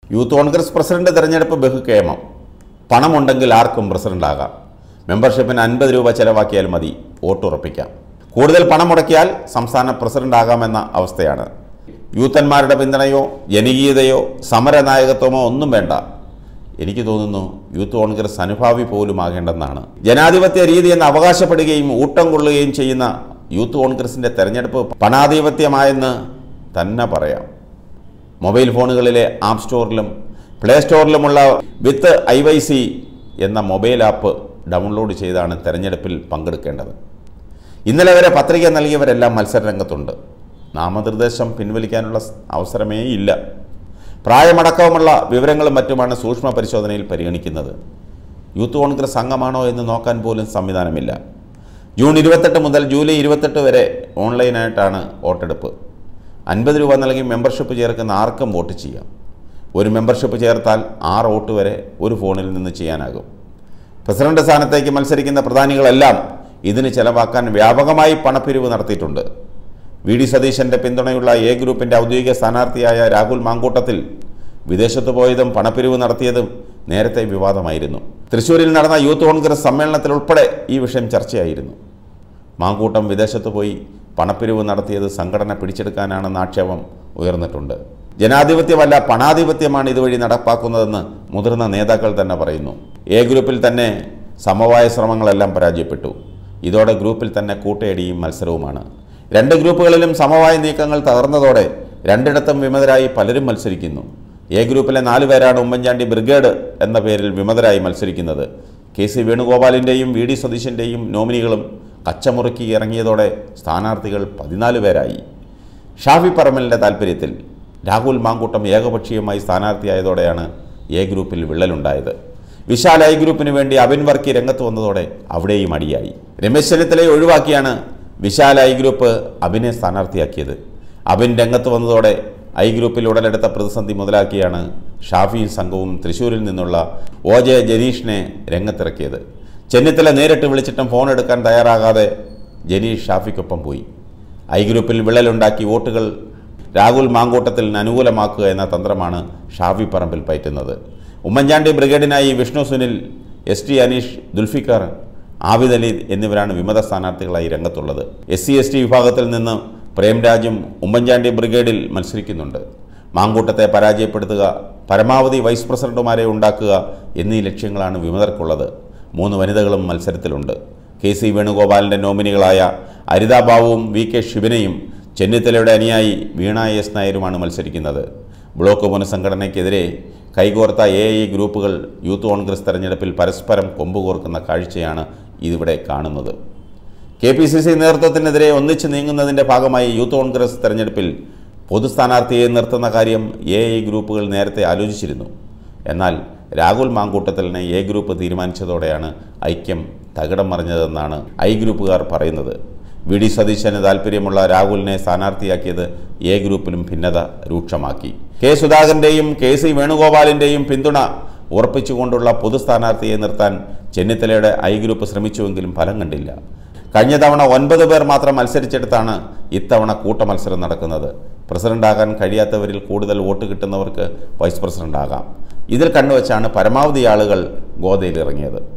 youth Congress president തെരഞ്ഞെടുപ്പ് ബഹുക്ഷേമം പണമുണ്ടെങ്കിൽ ആർക്കും president ആകാം മെമ്പർഷിപ്പിന് അൻപത് രൂപ ചെലവാക്കിയാൽ മതി വോട്ടുറപ്പിക്കാം കൂടുതൽ പണം മുടക്കിയാൽ സംസ്ഥാന പ്രസിഡന്റ് ആകാമെന്ന അവസ്ഥയാണ് യൂത്തന്മാരുടെ പിന്തുണയോ ജനകീയതയോ സമരനായകത്വമോ ഒന്നും വേണ്ട എനിക്ക് തോന്നുന്നു യൂത്ത് കോൺഗ്രസ് അനുഭാവി പോലും ആകേണ്ടെന്നാണ് ജനാധിപത്യ രീതി എന്ന് അവകാശപ്പെടുകയും ഊട്ടം കൊള്ളുകയും ചെയ്യുന്ന യൂത്ത് കോൺഗ്രസിൻ്റെ തെരഞ്ഞെടുപ്പ് പണാധിപത്യമായെന്ന് തന്നെ പറയാം മൊബൈൽ ഫോണുകളിലെ ആപ്പ് സ്റ്റോറിലും പ്ലേ സ്റ്റോറിലുമുള്ള വിത്ത് ഐ വൈ സി എന്ന മൊബൈൽ ആപ്പ് ഡൗൺലോഡ് ചെയ്താണ് തെരഞ്ഞെടുപ്പിൽ പങ്കെടുക്കേണ്ടത് ഇന്നലെ വരെ പത്രിക നൽകിയവരെല്ലാം മത്സരരംഗത്തുണ്ട് നാമനിർദ്ദേശം പിൻവലിക്കാനുള്ള സ് അവസരമേ ഇല്ല പ്രായമടക്കമുള്ള വിവരങ്ങളും മറ്റുമാണ് സൂക്ഷ്മ പരിശോധനയിൽ പരിഗണിക്കുന്നത് യൂത്ത് കോൺഗ്രസ് അംഗമാണോ എന്ന് നോക്കാൻ പോലും സംവിധാനമില്ല ജൂൺ ഇരുപത്തെട്ട് മുതൽ ജൂലൈ ഇരുപത്തെട്ട് വരെ ഓൺലൈനായിട്ടാണ് വോട്ടെടുപ്പ് അൻപത് രൂപ നൽകി മെമ്പർഷിപ്പ് ചേർക്കുന്ന ആർക്കും വോട്ട് ചെയ്യാം ഒരു മെമ്പർഷിപ്പ് ചേർത്താൽ ആറ് വോട്ട് വരെ ഒരു ഫോണിൽ നിന്ന് ചെയ്യാനാകും പ്രസിഡന്റ് സ്ഥാനത്തേക്ക് മത്സരിക്കുന്ന പ്രധാനികളെല്ലാം ഇതിന് ചെലവാക്കാൻ വ്യാപകമായി പണപ്പിരിവ് നടത്തിയിട്ടുണ്ട് വി ഡി സതീശൻ്റെ പിന്തുണയുള്ള എ ഗ്രൂപ്പിൻ്റെ ഔദ്യോഗിക സ്ഥാനാർത്ഥിയായ രാഹുൽ മാങ്കൂട്ടത്തിൽ വിദേശത്ത് പോയതും പണപ്പിരിവ് നടത്തിയതും നേരത്തെ വിവാദമായിരുന്നു തൃശ്ശൂരിൽ നടന്ന യൂത്ത് കോൺഗ്രസ് സമ്മേളനത്തിൽ ഉൾപ്പെടെ ഈ വിഷയം ചർച്ചയായിരുന്നു മാങ്കൂട്ടം വിദേശത്ത് പോയി പണപ്പിരിവ് നടത്തിയത് സംഘടന പിടിച്ചെടുക്കാനാണെന്ന ആക്ഷേപം ഉയർന്നിട്ടുണ്ട് ജനാധിപത്യമല്ല പണാധിപത്യമാണ് ഇതുവഴി നടപ്പാക്കുന്നതെന്ന് മുതിർന്ന നേതാക്കൾ തന്നെ പറയുന്നു എ ഗ്രൂപ്പിൽ തന്നെ സമവായ ശ്രമങ്ങളെല്ലാം പരാജയപ്പെട്ടു ഇതോടെ ഗ്രൂപ്പിൽ തന്നെ കൂട്ടയടിയും മത്സരവുമാണ് രണ്ട് ഗ്രൂപ്പുകളിലും സമവായ നീക്കങ്ങൾ തകർന്നതോടെ രണ്ടിടത്തും വിമതരായി പലരും മത്സരിക്കുന്നു എ ഗ്രൂപ്പിലെ നാല് പേരാണ് ഉമ്മൻചാണ്ടി ബ്രിഗേഡ് എന്ന പേരിൽ വിമതരായി മത്സരിക്കുന്നത് കെ സി വേണുഗോപാലിൻ്റെയും വി ഡി സതീശൻ്റെയും നോമിനികളും കച്ചമുറുക്കി ഇറങ്ങിയതോടെ സ്ഥാനാർത്ഥികൾ പതിനാല് പേരായി ഷാഫി പറമ്പലിൻ്റെ താൽപ്പര്യത്തിൽ രാഹുൽ മാങ്കൂട്ടം ഏകപക്ഷീയമായി സ്ഥാനാർത്ഥിയായതോടെയാണ് എ ഗ്രൂപ്പിൽ വിള്ളലുണ്ടായത് വിശാൽ ഐ ഗ്രൂപ്പിന് വേണ്ടി അബിൻ വർക്കി രംഗത്ത് വന്നതോടെ അവിടെയും അടിയായി രമേശ് ചെന്നിത്തലയെ ഒഴിവാക്കിയാണ് വിശാൽ ഐ ഗ്രൂപ്പ് അബിനെ സ്ഥാനാർത്ഥിയാക്കിയത് അബിൻ രംഗത്ത് വന്നതോടെ ഐ ഗ്രൂപ്പിൽ ഉടലെടുത്ത പ്രതിസന്ധി മുതലാക്കിയാണ് ഷാഫിയും സംഘവും തൃശ്ശൂരിൽ നിന്നുള്ള ഒ ജെ ജനീഷിനെ രംഗത്തിറക്കിയത് ചെന്നിത്തല നേരിട്ട് വിളിച്ചിട്ടും ഫോൺ എടുക്കാൻ തയ്യാറാകാതെ ജനീഷ് ഷാഫിക്കൊപ്പം പോയി ഐ ഗ്രൂപ്പിൽ വിള്ളലുണ്ടാക്കി വോട്ടുകൾ രാഹുൽ മാങ്കൂട്ടത്തിന് അനുകൂലമാക്കുക എന്ന തന്ത്രമാണ് ഷാഫി പറമ്പിൽ പയറ്റുന്നത് ഉമ്മൻചാണ്ടി ബ്രിഗേഡിനായി വിഷ്ണു സുനിൽ എസ് ടി അനീഷ് ദുൽഫിക്കർ ആബിദ് അലി എന്നിവരാണ് വിമത സ്ഥാനാർത്ഥികളായി രംഗത്തുള്ളത് എസ് സി എസ് ടി വിഭാഗത്തിൽ നിന്ന് പ്രേംരാജും ഉമ്മൻചാണ്ടി ബ്രിഗേഡിൽ മത്സരിക്കുന്നുണ്ട് മാങ്കൂട്ടത്തെ പരാജയപ്പെടുത്തുക പരമാവധി വൈസ് പ്രസിഡന്റുമാരെ ഉണ്ടാക്കുക എന്നീ ലക്ഷ്യങ്ങളാണ് വിമതർക്കുള്ളത് മൂന്ന് വനിതകളും മത്സരത്തിലുണ്ട് കെ സി വേണുഗോപാലിൻ്റെ നോമിനികളായ അരിതാ ബാബുവും വി കെ ശിവനയും ചെന്നിത്തലയുടെ അനുയായി വീണ എസ് നായരുമാണ് മത്സരിക്കുന്നത് ബ്ലോക്ക് പുനഃസംഘടനയ്ക്കെതിരെ കൈകോർത്ത എ ഐ ഗ്രൂപ്പുകൾ യൂത്ത് കോൺഗ്രസ് തെരഞ്ഞെടുപ്പിൽ പരസ്പരം കൊമ്പുകോർക്കുന്ന കാഴ്ചയാണ് ഇതിവിടെ കാണുന്നത് കെ പി സി സി നേതൃത്വത്തിനെതിരെ ഒന്നിച്ചു നീങ്ങുന്നതിൻ്റെ ഭാഗമായി യൂത്ത് കോൺഗ്രസ് തെരഞ്ഞെടുപ്പിൽ പൊതു സ്ഥാനാർത്ഥിയെ നിർത്തുന്ന കാര്യം എ ഐ ഗ്രൂപ്പുകൾ നേരത്തെ ആലോചിച്ചിരുന്നു എന്നാൽ രാഹുൽ മാങ്കൂട്ടത്തലിനെ എ ഗ്രൂപ്പ് തീരുമാനിച്ചതോടെയാണ് ഐക്യം തകിടം മറിഞ്ഞതെന്നാണ് ഐ ഗ്രൂപ്പുകാർ പറയുന്നത് വി ഡി സതീശന് താൽപ്പര്യമുള്ള രാഹുലിനെ സ്ഥാനാർത്ഥിയാക്കിയത് എ ഗ്രൂപ്പിലും ഭിന്നത രൂക്ഷമാക്കി കെ സുധാകരൻ്റെയും കെ സി വേണുഗോപാലിൻ്റെയും പിന്തുണ ഉറപ്പിച്ചുകൊണ്ടുള്ള പൊതു സ്ഥാനാർത്ഥിയെ നിർത്താൻ ചെന്നിത്തലയുടെ ഐ ഗ്രൂപ്പ് ശ്രമിച്ചുവെങ്കിലും ഫലം കണ്ടില്ല കഴിഞ്ഞ തവണ ഒൻപത് പേർ മാത്രം മത്സരിച്ചെടുത്താണ് ഇത്തവണ കൂട്ടമത്സരം നടക്കുന്നത് പ്രസിഡന്റാകാൻ കഴിയാത്തവരിൽ കൂടുതൽ വോട്ട് കിട്ടുന്നവർക്ക് വൈസ് പ്രസിഡന്റാകാം ഇതിൽ കണ്ടുവച്ചാണ് പരമാവധി ആളുകൾ ഗോതയിൽ ഇറങ്ങിയത്